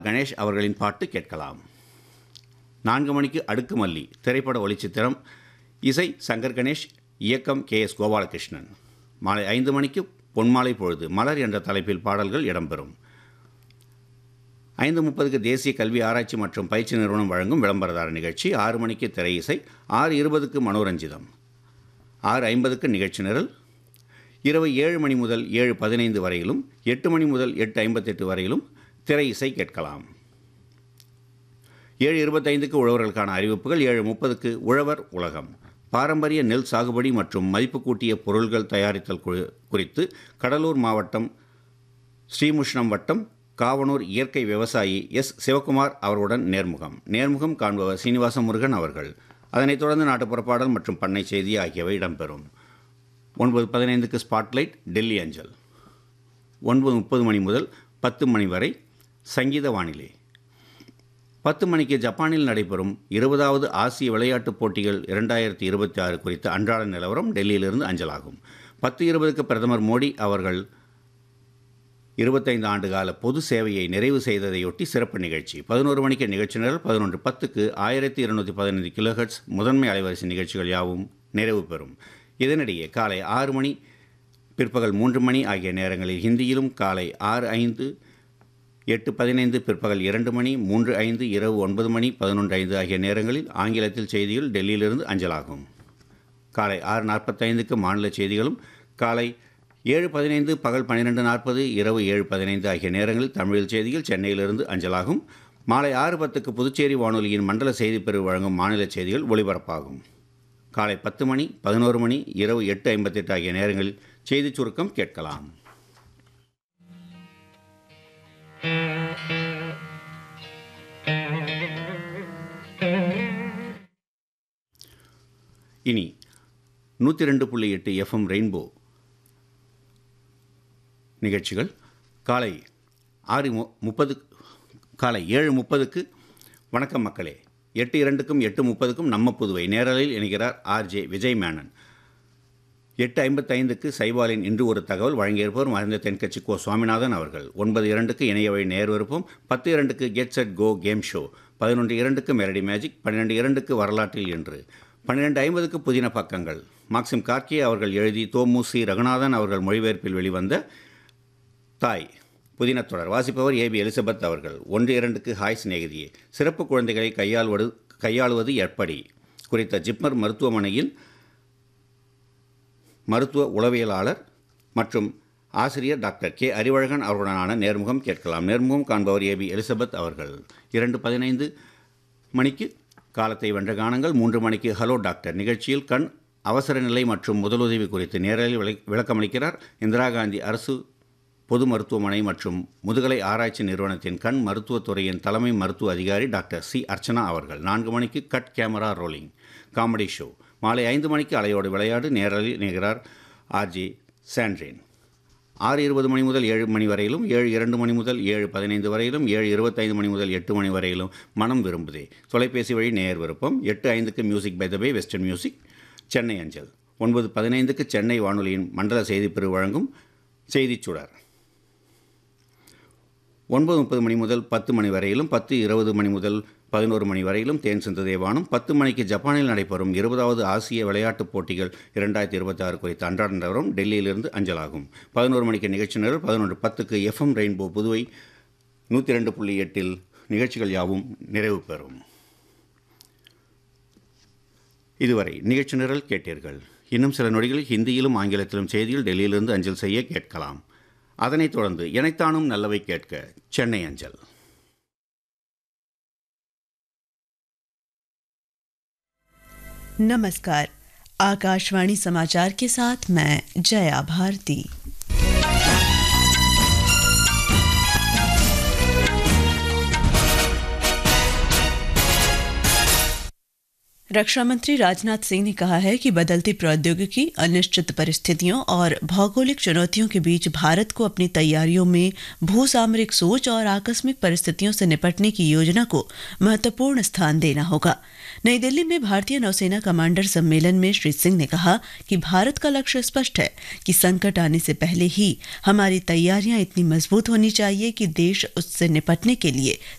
கணேஷ் அவர்களின் பாட்டு கேட்கலாம் நான்கு மணிக்கு அடுக்குமல்லி திரைப்பட ஒளிச்சித்திரம் இசை சங்கர் கணேஷ் இயக்கம் கே எஸ் கோபாலகிருஷ்ணன் மாலை ஐந்து மணிக்கு பொன்மாலை பொழுது மலர் என்ற தலைப்பில் பாடல்கள் இடம்பெறும் ஐந்து முப்பதுக்கு தேசிய கல்வி ஆராய்ச்சி மற்றும் பயிற்சி நிறுவனம் வழங்கும் விளம்பரதார நிகழ்ச்சி ஆறு மணிக்கு திரை இசை ஆறு இருபதுக்கு மனோரஞ்சிதம் ஆறு ஐம்பதுக்கு நிகழ்ச்சி நிரல் இரவு ஏழு மணி முதல் ஏழு பதினைந்து வரையிலும் எட்டு மணி முதல் எட்டு ஐம்பத்தெட்டு வரையிலும் திரை இசை கேட்கலாம் ஏழு இருபத்தைந்துக்கு உழவர்களுக்கான அறிவிப்புகள் ஏழு முப்பதுக்கு உழவர் உலகம் பாரம்பரிய நெல் சாகுபடி மற்றும் மதிப்பு கூட்டிய பொருள்கள் தயாரித்தல் கு- குறித்து கடலூர் மாவட்டம் ஸ்ரீமுஷ்ணம் வட்டம் காவனூர் இயற்கை விவசாயி எஸ் சிவகுமார் அவர்களுடன் நேர்முகம் நேர்முகம் காண்பவர் சீனிவாச முருகன் அவர்கள் அதனைத் தொடர்ந்து நாட்டுப்புற பாடல் மற்றும் பண்ணை செய்தி ஆகியவை இடம்பெறும் ஒன்பது பதினைந்துக்கு ஸ்பாட்லைட் டெல்லி அஞ்சல் ஒன்பது முப்பது மணி முதல் பத்து மணி வரை சங்கீத வானிலை பத்து மணிக்கு ஜப்பானில் நடைபெறும் இருபதாவது ஆசிய விளையாட்டுப் போட்டிகள் இரண்டாயிரத்தி இருபத்தி ஆறு குறித்த அன்றாட நிலவரம் டெல்லியிலிருந்து அஞ்சலாகும் பத்து இருபதுக்கு பிரதமர் மோடி அவர்கள் இருபத்தைந்து ஆண்டுகால பொது சேவையை நிறைவு செய்ததையொட்டி சிறப்பு நிகழ்ச்சி பதினோரு மணிக்கு நிகழ்ச்சி நிரல் பதினொன்று பத்துக்கு ஆயிரத்தி இருநூற்றி பதினைந்து கிலோஹெட்ஸ் முதன்மை அலைவரிசை நிகழ்ச்சிகள் யாவும் நிறைவு பெறும் இதனிடையே காலை ஆறு மணி பிற்பகல் மூன்று மணி ஆகிய நேரங்களில் ஹிந்தியிலும் காலை ஆறு ஐந்து எட்டு பதினைந்து பிற்பகல் இரண்டு மணி மூன்று ஐந்து இரவு ஒன்பது மணி பதினொன்று ஐந்து ஆகிய நேரங்களில் ஆங்கிலத்தில் செய்திகள் டெல்லியிலிருந்து அஞ்சலாகும் காலை ஆறு நாற்பத்தைந்துக்கு மாநில செய்திகளும் காலை ஏழு பதினைந்து பகல் பன்னிரெண்டு நாற்பது இரவு ஏழு பதினைந்து ஆகிய நேரங்களில் தமிழில் செய்திகள் சென்னையிலிருந்து அஞ்சலாகும் மாலை ஆறு பத்துக்கு புதுச்சேரி வானொலியின் மண்டல செய்திப்பிரிவு வழங்கும் மாநில செய்திகள் ஒலிபரப்பாகும் காலை பத்து மணி பதினோரு மணி இரவு எட்டு ஐம்பத்தெட்டு ஆகிய நேரங்களில் செய்திச் சுருக்கம் கேட்கலாம் இனி நூற்றி ரெண்டு புள்ளி எட்டு எஃப்எம் ரெயின்போ நிகழ்ச்சிகள் காலை ஆறு மு முப்பது காலை ஏழு முப்பதுக்கு வணக்கம் மக்களே எட்டு இரண்டுக்கும் எட்டு முப்பதுக்கும் நம்ம புதுவை நேரலில் இணைகிறார் ஆர்ஜே விஜய் மேனன் எட்டு ஐம்பத்தைந்துக்கு சைபாலின் இன்று ஒரு தகவல் வழங்கியிருப்பவர் மறைந்த தென்கட்சி கோ சுவாமிநாதன் அவர்கள் ஒன்பது இரண்டுக்கு இணைய வழி நேர் விருப்பம் பத்து இரண்டுக்கு get set go game show பதினொன்று இரண்டுக்கு மெலடி மேஜிக் பன்னிரெண்டு இரண்டுக்கு வரலாற்றில் என்று பன்னிரெண்டு ஐம்பதுக்கு புதின பக்கங்கள் மாக்சிம் கார்கே அவர்கள் எழுதி தோமுசி ரகுநாதன் அவர்கள் மொழிபெயர்ப்பில் வெளிவந்த தாய் புதின தொடர் வாசிப்பவர் ஏபி எலிசபெத் அவர்கள் ஒன்று இரண்டுக்கு ஹாய் சிநேகிதியே சிறப்பு குழந்தைகளை கையாள்வது கையாளுவது எப்படி குறித்த ஜிப்மர் மருத்துவமனையில் மருத்துவ உளவியலாளர் மற்றும் ஆசிரியர் டாக்டர் கே அறிவழகன் அவர்களுடனான நேர்முகம் கேட்கலாம் நேர்முகம் காண்பவர் ஏபி எலிசபெத் அவர்கள் இரண்டு பதினைந்து மணிக்கு காலத்தை வென்ற கானங்கள் மூன்று மணிக்கு ஹலோ டாக்டர் நிகழ்ச்சியில் கண் அவசர நிலை மற்றும் முதலுதவி குறித்து நேரலில் விளை விளக்கமளிக்கிறார் இந்திரா காந்தி அரசு பொது மருத்துவமனை மற்றும் முதுகலை ஆராய்ச்சி நிறுவனத்தின் கண் மருத்துவத் துறையின் தலைமை மருத்துவ அதிகாரி டாக்டர் சி அர்ச்சனா அவர்கள் நான்கு மணிக்கு cut camera rolling comedy show மாலை ஐந்து மணிக்கு அலையோடு விளையாடு நேரலில் இணைகிறார் ஆர்ஜி சாண்ட்ரின் ஆறு இருபது மணி முதல் ஏழு மணி வரையிலும் ஏழு இரண்டு மணி முதல் ஏழு பதினைந்து வரையிலும் ஏழு இருபத்தைந்து மணி முதல் எட்டு மணி வரையிலும் மனம் விரும்புதே தொலைபேசி வழி நேர் விருப்பம் எட்டு ஐந்துக்கு music by the bay western music Chennai அஞ்சல் ஒன்பது பதினைந்துக்கு சென்னை வானொலியின் மண்டல செய்திப்பிரிவு வழங்கும் செய்திச் சுடர் ஒன்பது முப்பது மணி முதல் பத்து மணி வரையிலும் பத்து இருபது மணி முதல் பதினோரு மணி வரையிலும் தேன் சிந்து தேவானும் பத்து மணிக்கு ஜப்பானில் நடைபெறும் இருபதாவது ஆசிய விளையாட்டுப் போட்டிகள் இரண்டாயிரத்தி இருபத்தி ஆறு குறித்த அன்றாட நிலவரம் டெல்லியிலிருந்து அஞ்சலாகும் பதினோரு மணிக்கு நிகழ்ச்சி நிரல் பதினொன்று பத்துக்கு எஃப்எம் ரெயின்போ புதுவை நூற்றி ரெண்டு புள்ளி எட்டில் நிகழ்ச்சிகள் யாவும் நிறைவு பெறும் இதுவரை நிகழ்ச்சி நிரல் கேட்டீர்கள் இன்னும் சில நொடிகளில் ஹிந்தியிலும் ஆங்கிலத்திலும் செய்தியில் டெல்லியிலிருந்து அஞ்சல் செய்ய கேட்கலாம் அதனைத் தொடர்ந்து இணைத்தானும் நல்லவை கேட்க சென்னை அஞ்சல் नमस्कार आकाशवाणी समाचार के साथ मैं जया भारती रक्षा मंत्री राजनाथ सिंह ने कहा है कि बदलती प्रौद्योगिकी अनिश्चित परिस्थितियों और भौगोलिक चुनौतियों के बीच भारत को अपनी तैयारियों में भू सामरिक सोच और आकस्मिक परिस्थितियों से निपटने की योजना को महत्वपूर्ण स्थान देना होगा नई दिल्ली में भारतीय नौसेना कमांडर सम्मेलन में श्री सिंह ने कहा कि भारत का लक्ष्य स्पष्ट है कि संकट आने से पहले ही हमारी तैयारियां इतनी मजबूत होनी चाहिए कि देश उससे निपटने के लिए